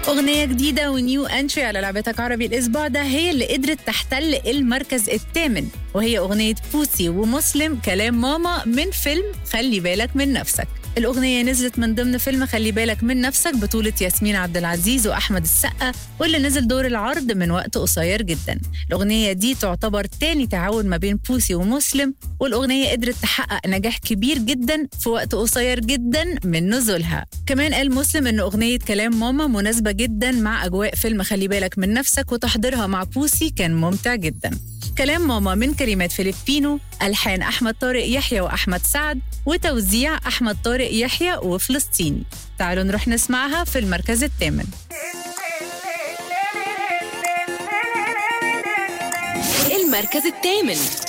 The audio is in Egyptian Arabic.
أغنية جديدة ونيو انتري على لعبتك عربي الأسبوع ده هي اللي قدرت تحتل المركز الثامن وهي أغنية بوسي ومسلم كلام ماما من فيلم خلي بالك من نفسك الأغنية نزلت من ضمن فيلم خلي بالك من نفسك بطولة ياسمين عبد العزيز وأحمد السقا واللي نزل دور العرض من وقت قصير جدا الأغنية دي تعتبر تاني تعاون ما بين بوسي ومسلم والأغنية قدرت تحقق نجاح كبير جدا في وقت قصير جدا من نزولها كمان قال مسلم إن أغنية كلام ماما مناسبة جدا مع أجواء فيلم خلي بالك من نفسك وتحضيرها مع بوسي كان ممتع جدا كلام ماما من كلمات فيليبينو ألحان أحمد طارق يحيى وأحمد سعد وتوزيع أحمد طارق يحيى وفلسطيني تعالوا نروح نسمعها في المركز الثامن المركز الثامن